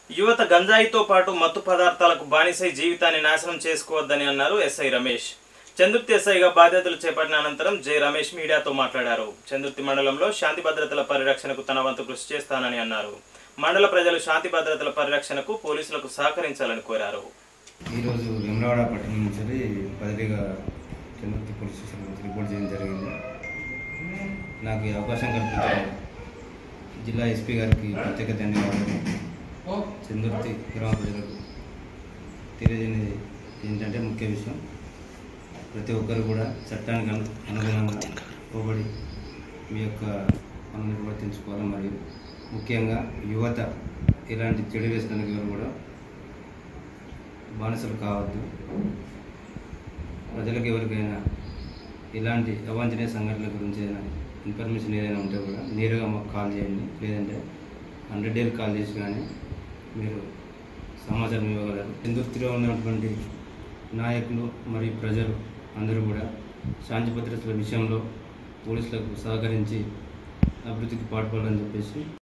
యువత గంజాయితో పాటు మత్తు పదార్థాలకు బానిసై జీవితాన్ని నాశనం చేసుకోవద్దని అన్నారు ఎస్ఐ రమేష్ చందుర్తి ఎస్ఐగా బాధ్యతలు చేపట్టిన అనంతరం జె రమేష్ మీడియాతో మాట్లాడారు చందుర్తి మండలంలో శాంతి భద్రతల పరిరక్షణకు తన వంతు కృషి చేస్తానని అన్నారు మండల ప్రజలు శాంతి భద్రతల పరిరక్షణకు పోలీసులకు సహకరించాలని కోరారు ఈరోజు వెమ్లవాడ పట్టణం నుంచి బదిలీగా చంద్రతి పోలీస్ స్టేషన్ నుంచి రిపోర్ట్ చేయడం జరిగింది నాకు ఈ అవకాశం కల్పించిన జిల్లా ఎస్పీ గారికి ప్రత్యేక ధన్యవాదాలు చంద్రతి గ్రామ ప్రజలకు తెలియజేయనిది ఏంటంటే ముఖ్య విషయం ప్రతి ఒక్కరు కూడా చట్టానికి అను అనుగుణంగా పోబడి మీ యొక్క పనులు నిర్వర్తించుకోవాలి మరియు ముఖ్యంగా యువత ఇలాంటి చెడు వ్యసనానికి ఎవరు కూడా బానిసలు కావద్దు ప్రజలకు ఎవరికైనా ఇలాంటి అవాంఛనీయ సంఘటనల గురించి ఏదైనా ఇన్ఫర్మేషన్ ఏదైనా ఉంటే కూడా నేరుగా మాకు కాల్ చేయండి లేదంటే హండ్రెడ్ డేలు కాల్ చేసి కానీ మీరు సమాచారం ఇవ్వగలరు చందుర్తిలో ఉన్నటువంటి నాయకులు మరియు ప్రజలు అందరూ కూడా శాంతి భద్రతల విషయంలో పోలీసులకు సహకరించి అభివృద్ధికి పాటుపడాలని చెప్పేసి